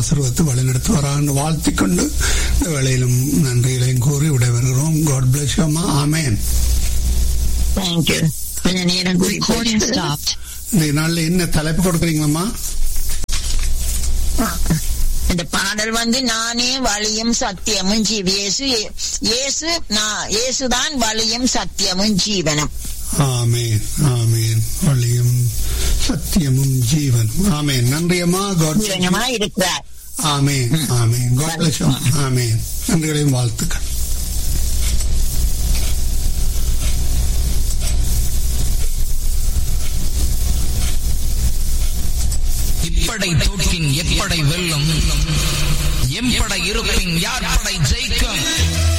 ஆசீர்வதித்து வழிநடத்துவாரான்னு வாழ்த்திக் கொண்டு இந்த வேளையிலும் நன்றிகளையும் கூறி விடைபெறுகிறோம் காட் பிளஸ் அம்மா ஆமேன் தேங்க்யூ கொஞ்ச நேரம் கூடி Recording போச்சு. stopped. இந்த நாள்ல என்ன தலைப்பு கொடுக்குறீங்களம்மா இந்த பாடல் வந்து நானே வழியும் சத்தியமும் ஜீவி இயேசு இயேசு நான் இயேசுதான் வழியும் சத்தியமும் ஜீவனும் ஆமேன் ஆமேன் வழியும் சத்தியமும் ஜீவனும் ஆமேன் நன்றி அம்மா காட் ஜீவனமா இருக்கிறார் ஆமேன் ஆமேன் காட் பிளஸ் ஆமேன் நன்றிகளையும் வாழ்த்துக்கள் இப்படை தோற்கின் எப்படை வெல்லும் எம்படை இருப்பின் யார் படை ஜெயிக்கும்